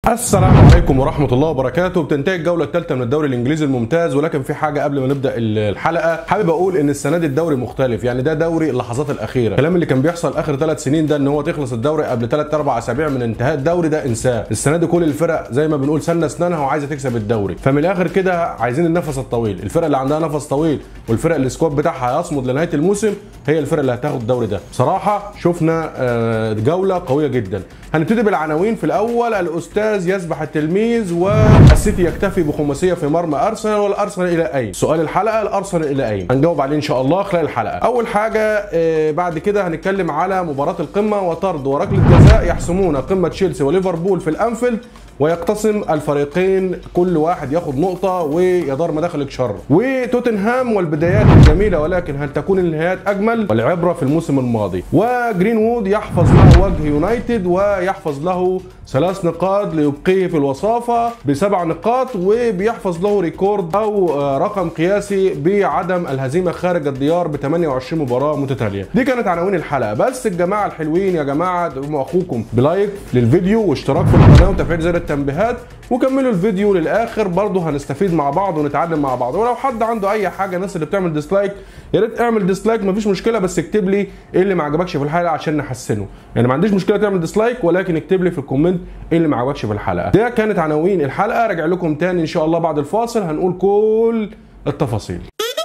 السلام عليكم ورحمة الله وبركاته بتنتهي الجولة الثالثة من الدوري الإنجليزي الممتاز ولكن في حاجة قبل ما نبدأ الحلقة حابب أقول إن السنة دي الدوري مختلف يعني ده دوري اللحظات الأخيرة الكلام اللي كان بيحصل آخر ثلاث سنين ده إن هو تخلص الدوري قبل ثلاث أربع أسابيع من انتهاء الدوري ده انساه السنة دي كل الفرق زي ما بنقول سنة أسنانها وعايزة تكسب الدوري فمن الآخر كده عايزين النفس الطويل الفرق اللي عندها نفس طويل والفرق اللي السكواد بتاعها هيصمد لنهاية الموسم هي الفرق اللي هتاخد الدوري ده بصراحة شفنا آه، جولة قوية جدا هنبتدي بالعناوين في الأول الأستاذ يسبح التلميذ والسيتي يكتفي بخماسية في مرمى أرسنال والأرسنال إلى أين سؤال الحلقة الأرسنال إلى أين هنجاوب عليه إن شاء الله خلال الحلقة أول حاجة آه، بعد كده هنتكلم على مباراة القمة وطرد وركلة جزاء يحسمون قمة تشيلسي وليفربول في الأنفيلد ويقتسم الفريقين كل واحد ياخد نقطة ويا دار مداخلك شر وتوتنهام والبدايات الجميلة ولكن هل تكون النهايات أجمل والعبرة في الموسم الماضي وجرين وود يحفظ له وجه يونايتد ويحفظ له ثلاث نقاط ليبقيه في الوصافة بسبع نقاط وبيحفظ له ريكورد أو آه، رقم قياسي بعدم الهزيمة خارج الديار ب 28 مباراة متتالية دي كانت عناوين الحلقة بس الجماعة الحلوين يا جماعة ادعموا أخوكم بلايك للفيديو واشتراك في القناة وتفعيل زر التنبيهات وكملوا الفيديو للآخر برضه هنستفيد مع بعض ونتعلم مع بعض ولو حد عنده أي حاجة الناس اللي بتعمل ديسلايك يا ريت اعمل ديسلايك مفيش مشكلة بس اكتب لي ايه اللي ما عجبكش في الحلقة عشان نحسنه يعني ما عنديش مشكلة تعمل ديسلايك ولكن اكتب لي في الكومنت ايه اللي ما عجبكش في الحلقة ده كانت عناوين الحلقة راجع لكم تاني ان شاء الله بعد الفاصل هنقول كل التفاصيل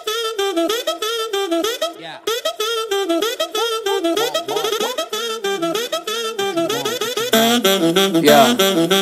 Yeah.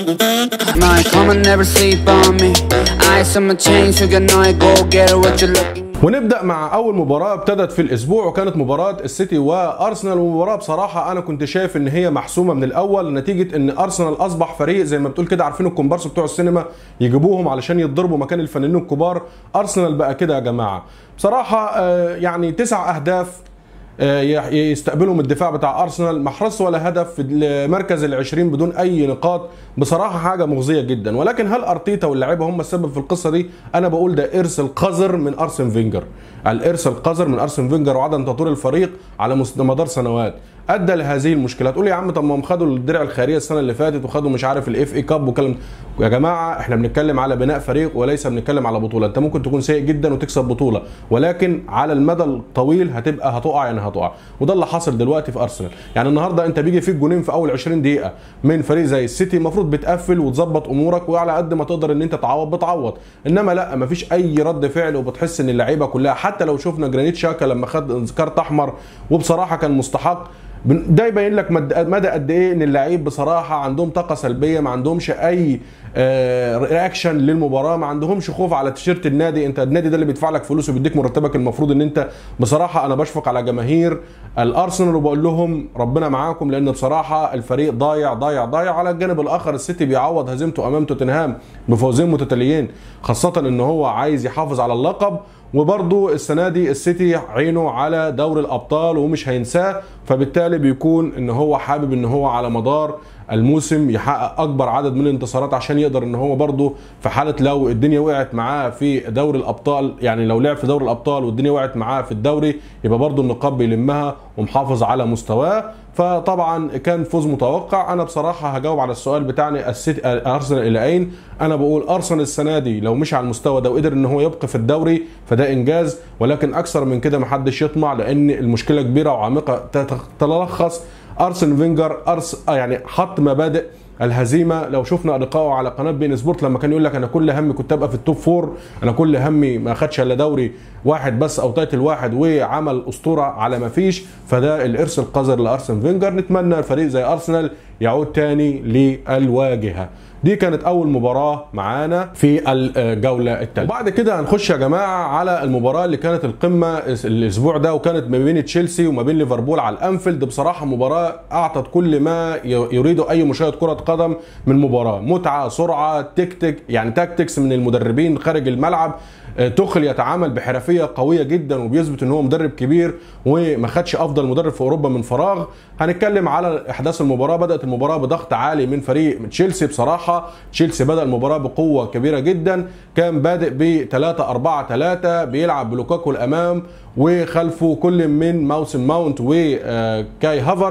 My come and never sleep on me. I some change, you can know I go get what you're looking. ونبدا مع اول مباراه ابتدت في الاسبوع وكانت مباراه السيتي وارسنال ومباراه بصراحه انا كنت شايف ان هي محسومه من الاول نتيجه ان ارسنال اصبح فريق زي ما بتقول كده عارفين الكومبارس بتوع السينما يجيبوهم علشان يتضربوا مكان الفنانين الكبار ارسنال بقى كده يا جماعه بصراحه آه، يعني تسع اهداف آه، يستقبلهم الدفاع بتاع ارسنال ما حرزش ولا هدف في المركز ال20 بدون اي نقاط بصراحه حاجه مغزيه جدا ولكن هل ارتيتا واللاعيبه هم السبب في القصه دي انا بقول ده ارث القذر من ارسن فينجر الارث القذر من ارسن فينجر وعدم تطوير الفريق على مس- مدار سنوات ادى لهذه المشكلات تقول لي يا عم طب ما هم خدوا الدرع الخيريه السنه اللي فاتت وخدوا مش عارف الاف اي كاب وكلام يا جماعه احنا بنتكلم على بناء فريق وليس بنتكلم على بطوله انت ممكن تكون سيء جدا وتكسب بطوله ولكن على المدى الطويل هتبقى هتقع يعني هتقع وده اللي حاصل دلوقتي في ارسنال يعني النهارده انت بيجي فيك جونين في اول 20 دقيقه من فريق زي السيتي المفروض بتقفل وتظبط امورك وعلى قد ما تقدر ان انت تعوض بتعوض انما لا مفيش اي رد فعل وبتحس ان اللعيبه كلها حتى لو شفنا جرانيت شاكا لما خد كارت احمر وبصراحه كان مستحق بن- ده يبين لك مد- مدى قد ايه ان اللعيب بصراحه عندهم طاقه سلبيه ما عندهمش اي آه، رياكشن للمباراه ما عندهمش خوف على تيشيرت النادي انت النادي ده اللي بيدفع لك فلوس وبيديك مرتبك المفروض ان انت بصراحه انا بشفق على جماهير الارسنال وبقول لهم ربنا معاكم لان بصراحه الفريق ضايع ضايع ضايع على الجانب الاخر السيتي بيعوض هزيمته امام توتنهام بفوزين متتاليين خاصه ان هو عايز يحافظ على اللقب وبرضه السنه دي السيتي عينه على دوري الابطال ومش هينساه فبالتالي بيكون ان هو حابب ان هو على مدار الموسم يحقق اكبر عدد من الانتصارات عشان يقدر ان هو برضه في حاله لو الدنيا وقعت معاه في دوري الابطال يعني لو لعب في دوري الابطال والدنيا وقعت معاه في الدوري يبقى برضه النقاب بيلمها ومحافظ على مستواه فطبعا كان فوز متوقع انا بصراحه هجاوب على السؤال بتاعنا السيتي ارسنال الى اين انا بقول ارسنال السنه دي لو مش على المستوى ده وقدر ان هو يبقى في الدوري فده انجاز ولكن اكثر من كده محدش يطمع لان المشكله كبيره وعميقه تتلخص ارسن فينجر أرس آه يعني حط مبادئ الهزيمه لو شفنا لقائه على قناه بين سبورت لما كان يقول لك انا كل همي كنت ابقى في التوب فور انا كل همي ما خدش الا دوري واحد بس او تايتل واحد وعمل اسطوره على ما فيش فده الارث القذر لارسن فينجر نتمنى الفريق زي ارسنال يعود تاني للواجهه دي كانت اول مباراه معانا في الجوله الثالثه وبعد كده هنخش يا جماعه على المباراه اللي كانت القمه الاسبوع ده وكانت ما بين تشيلسي وما بين ليفربول على الانفيلد بصراحه مباراه اعطت كل ما يريده اي مشاهد كره قدم من مباراه متعه سرعه تكتيك يعني تاكتكس من المدربين خارج الملعب توخل يتعامل بحرفيه قويه جدا وبيثبت ان هو مدرب كبير وما خدش افضل مدرب في اوروبا من فراغ هنتكلم على احداث المباراه بدات المباراه بضغط عالي من فريق تشيلسي بصراحه تشيلسي بدا المباراه بقوه كبيره جدا كان بادئ ب 3 4 3 بيلعب بلوكاكو الامام وخلفه كل من ماوسن ماونت وكاي هافرتس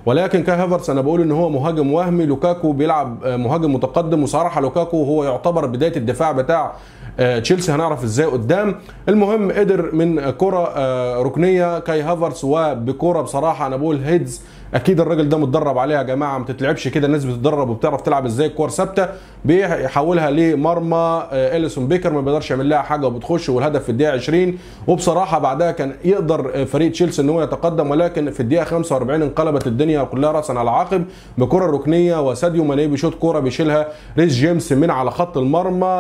ولكن كاي هافرتس انا بقول ان هو مهاجم وهمي لوكاكو بيلعب آه، مهاجم متقدم وصراحه لوكاكو هو يعتبر بدايه الدفاع بتاع آه، تشيلسي هنعرف ازاي قدام المهم قدر من كره آه، ركنيه كاي هافرتس وبكره بصراحه انا بقول هيدز اكيد الراجل ده متدرب عليها يا جماعه ما تتلعبش كده الناس بتتدرب وبتعرف تلعب ازاي الكور ثابته بيحولها لمرمى آه، اليسون بيكر ما بيقدرش يعمل لها حاجه وبتخش والهدف في الدقيقه 20 وبصراحه بعدها كان يقدر آه، فريق تشيلسي ان هو يتقدم ولكن في الدقيقه 45 انقلبت الدنيا كلها راسا على عقب بكره ركنيه وساديو ماني بيشوط كوره بيشيلها ريس جيمس من على خط المرمى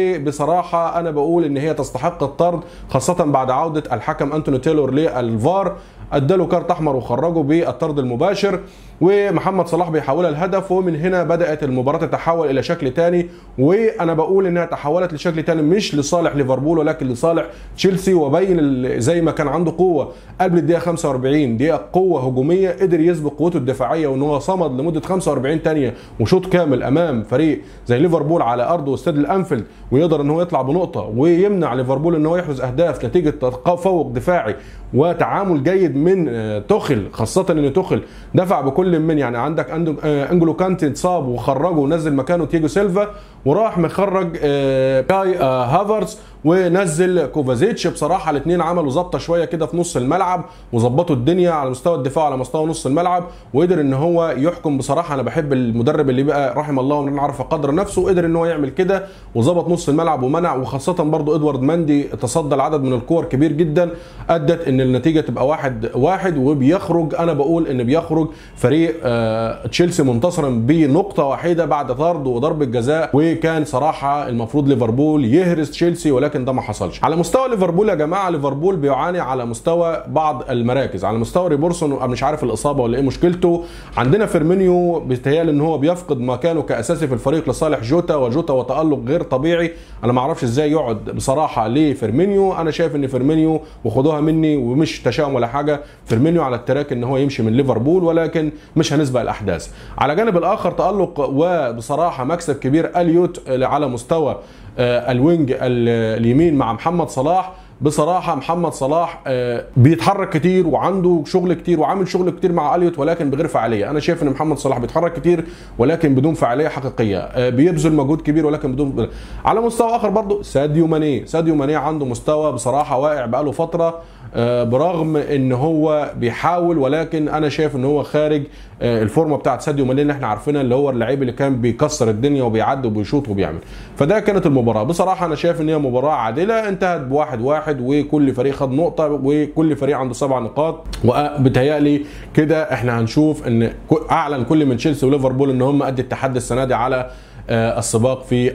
وبصراحه انا بقول ان هي تستحق الطرد خاصه بعد عوده الحكم انتوني تايلور للفار اداله كارت احمر وخرجه بالطرد المباشر ومحمد صلاح بيحولها الهدف ومن هنا بدات المباراه تتحول الى شكل تاني وانا بقول انها تحولت لشكل تاني مش لصالح ليفربول ولكن لصالح تشيلسي وبين ال- زي ما كان عنده قوه قبل الدقيقه 45 دقيقه قوه هجوميه قدر يسبق قوته الدفاعيه وان هو صمد لمده 45 ثانيه وشوط كامل امام فريق زي ليفربول على ارضه استاد الانفيلد ويقدر ان هو يطلع بنقطه ويمنع ليفربول ان هو يحرز اهداف نتيجه تفوق دفاعي وتعامل جيد من آه، توخل خاصه ان توخل دفع بكل من يعني عندك أندو- آه، انجلو كانتي اتصاب وخرجه ونزل مكانه تيجو سيلفا وراح مخرج آه، كاي آه، هافرز ونزل كوفازيتش بصراحه الاثنين عملوا ظبطه شويه كده في نص الملعب وظبطوا الدنيا على مستوى الدفاع وعلى مستوى نص الملعب وقدر ان هو يحكم بصراحه انا بحب المدرب اللي بقى رحم الله ومن عرف قدر نفسه وقدر ان هو يعمل كده وظبط نص الملعب ومنع وخاصه برضو ادوارد ماندي تصدى لعدد من الكور كبير جدا ادت ان النتيجه تبقى واحد واحد وبيخرج انا بقول ان بيخرج فريق آه تشيلسي منتصرا بنقطه واحده بعد طرد وضربه جزاء وكان صراحه المفروض ليفربول يهرس تشيلسي ولكن ده ما حصلش على مستوى ليفربول يا جماعه ليفربول بيعاني على مستوى بعض المراكز على مستوى ريبورسون مش عارف الاصابه ولا ايه مشكلته عندنا فيرمينيو بيتهيألي ان هو بيفقد مكانه كاساسي في الفريق لصالح جوتا وجوتا وتالق غير طبيعي انا ما اعرفش ازاي يقعد بصراحه لفيرمينيو انا شايف ان فيرمينيو وخدوها مني ومش تشاؤم ولا حاجه فيرمينيو على التراك ان هو يمشي من ليفربول ولكن مش هنسبق الاحداث على جانب الاخر تالق وبصراحه مكسب كبير اليوت على مستوى آه، الوينج ال- اليمين مع محمد صلاح بصراحه محمد صلاح آه، بيتحرك كتير وعنده شغل كتير وعامل شغل كتير مع اليوت ولكن بغير فعاليه انا شايف ان محمد صلاح بيتحرك كتير ولكن بدون فعاليه حقيقيه آه، بيبذل مجهود كبير ولكن بدون على مستوى اخر برضه ساديو ماني ساديو ماني عنده مستوى بصراحه واقع بقاله فتره آه، برغم ان هو بيحاول ولكن انا شايف ان هو خارج آه، الفورمه بتاعت ساديو ماني اللي احنا عارفينها اللي هو اللعيب اللي كان بيكسر الدنيا وبيعدي وبيشوط وبيعمل فده كانت المباراه بصراحه انا شايف ان هي مباراه عادله انتهت بواحد واحد وكل فريق خد نقطه وكل فريق عنده سبع نقاط وبتهيألي كده احنا هنشوف ان ك- اعلن كل من تشيلسي وليفربول ان هم قد التحدي السنه دي على آه، السباق في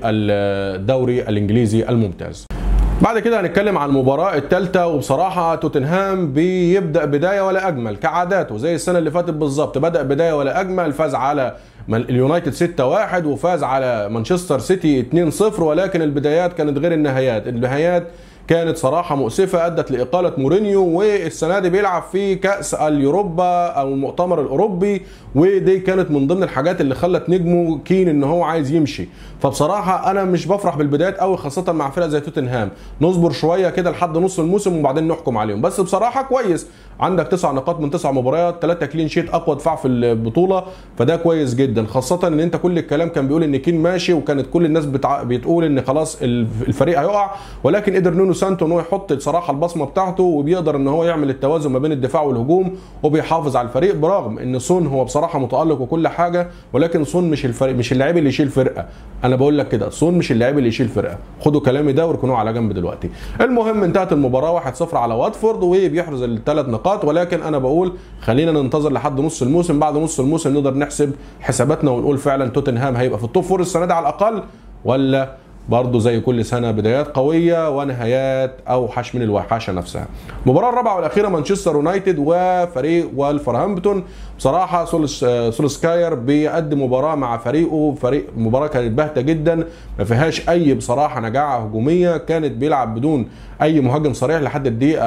الدوري الانجليزي الممتاز بعد كده هنتكلم عن المباراة الثالثة وبصراحة توتنهام بيبدأ بداية ولا أجمل كعاداته زي السنة اللي فاتت بالظبط بدأ بداية ولا أجمل فاز على من- اليونايتد 6-1 وفاز على مانشستر سيتي 2-0 ولكن البدايات كانت غير النهايات النهايات كانت صراحة مؤسفة أدت لإقالة مورينيو والسنة دي بيلعب في كأس اليوروبا أو المؤتمر الأوروبي ودي كانت من ضمن الحاجات اللي خلت نجمه كين إن هو عايز يمشي فبصراحة أنا مش بفرح بالبدايات قوي خاصة مع فرقة زي توتنهام نصبر شوية كده لحد نص الموسم وبعدين نحكم عليهم بس بصراحة كويس عندك تسع نقاط من تسع مباريات ثلاثة كلين شيت أقوى دفاع في البطولة فده كويس جدا خاصة إن أنت كل الكلام كان بيقول إن كين ماشي وكانت كل الناس بتع... بتقول إن خلاص الفريق هيقع ولكن قدر نونو سانتو ان هو يحط صراحه البصمه بتاعته وبيقدر ان هو يعمل التوازن ما بين الدفاع والهجوم وبيحافظ على الفريق برغم ان سون هو بصراحه متالق وكل حاجه ولكن سون مش الفريق مش اللاعب اللي يشيل فرقه انا بقول لك كده سون مش اللاعب اللي يشيل فرقه خدوا كلامي ده واركنوه على جنب دلوقتي المهم انتهت المباراه 1-0 على واتفورد وبيحرز الثلاث نقاط ولكن انا بقول خلينا ننتظر لحد نص الموسم بعد نص الموسم نقدر نحسب حساباتنا ونقول فعلا توتنهام هيبقى في التوب فور السنه دي على الاقل ولا برضه زي كل سنه بدايات قويه ونهايات اوحش من الوحاشه نفسها. المباراه الرابعه والاخيره مانشستر يونايتد وفريق والفرهامبتون بصراحه سولس سولسكاير بيقدم مباراه مع فريقه فريق مباراه كانت باهته جدا ما فيهاش اي بصراحه نجاعه هجوميه كانت بيلعب بدون اي مهاجم صريح لحد الدقيقه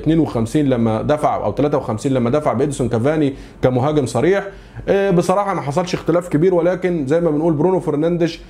52 لما دفع او 53 لما دفع باديسون كافاني كمهاجم صريح بصراحه ما حصلش اختلاف كبير ولكن زي ما بنقول برونو فرنانديش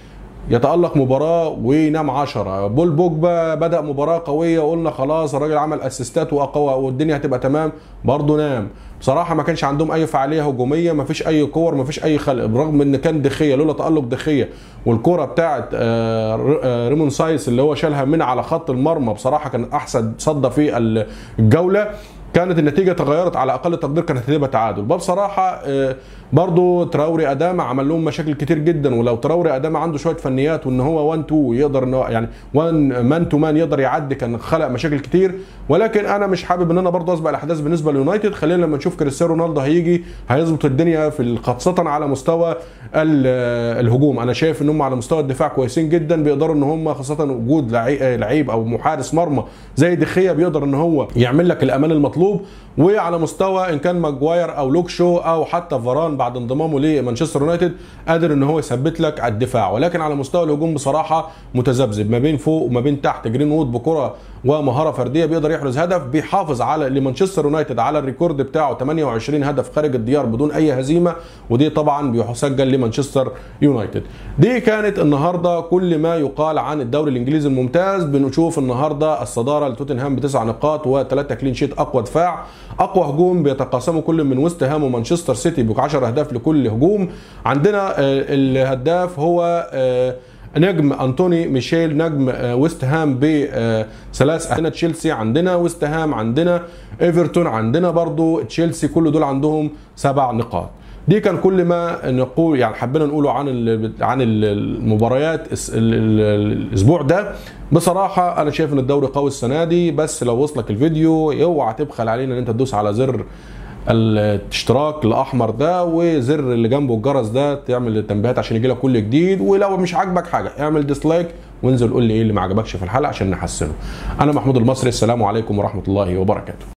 يتألق مباراة وينام عشرة بول بوجبا بدأ مباراة قوية قلنا خلاص الراجل عمل اسيستات وأقوى والدنيا هتبقى تمام برضه نام بصراحة ما كانش عندهم أي فعالية هجومية ما فيش أي كور ما فيش أي خلق برغم إن كان دخية لولا تألق دخية والكرة بتاعت آه، آه، ريمون سايس اللي هو شالها من على خط المرمى بصراحة كان أحسن صدى في الجولة كانت النتيجة تغيرت على أقل تقدير كانت هتبقى تعادل بصراحة آه، برضو تراوري أداما عمل لهم مشاكل كتير جدا ولو تراوري أداما عنده شوية فنيات وإن هو 1 2 يقدر إن هو يعني 1 مان تو مان يقدر يعدي كان خلق مشاكل كتير ولكن أنا مش حابب إن أنا برضو أسبق الأحداث بالنسبة ليونايتد خلينا لما نشوف كريستيانو رونالدو هيجي هيظبط الدنيا في خاصة على مستوى ال- الهجوم أنا شايف إن هم على مستوى الدفاع كويسين جدا بيقدروا إن هم خاصة وجود لعي- لعيب أو محارس مرمى زي دخية بيقدر إن هو يعمل لك الأمان المطلوب وعلى مستوى ان كان ماجواير او لوك شو او حتى فاران بعد انضمامه لمانشستر يونايتد قادر ان هو يثبت لك على الدفاع ولكن على مستوى الهجوم بصراحه متذبذب ما بين فوق وما بين تحت جرين وود بكره ومهاره فرديه بيقدر يحرز هدف بيحافظ على لمانشستر يونايتد على الريكورد بتاعه 28 هدف خارج الديار بدون اي هزيمه ودي طبعا بيسجل لمانشستر يونايتد دي كانت النهارده كل ما يقال عن الدوري الانجليزي الممتاز بنشوف النهارده الصداره لتوتنهام بتسع نقاط وثلاثه كلين شيت اقوى دفاع اقوى هجوم بيتقاسموا كل من ويست هام ومانشستر سيتي ب 10 اهداف لكل هجوم عندنا آه، الهداف هو آه، نجم انطوني ميشيل نجم آه، ويست هام بثلاث عندنا تشيلسي عندنا ويست هام عندنا ايفرتون عندنا برضو تشيلسي كل دول عندهم سبع نقاط دي كان كل ما نقول يعني حبينا نقوله عن ال- عن المباريات الس- ال- ال- الاسبوع ده بصراحه انا شايف ان الدوري قوي السنه دي بس لو وصلك الفيديو اوعى تبخل علينا ان انت تدوس على زر الاشتراك الاحمر ده وزر اللي جنبه الجرس ده تعمل التنبيهات عشان يجيلك كل جديد ولو مش عاجبك حاجه اعمل ديسلايك وانزل قول لي ايه اللي ما عجبكش في الحلقه عشان نحسنه انا محمود المصري السلام عليكم ورحمه الله وبركاته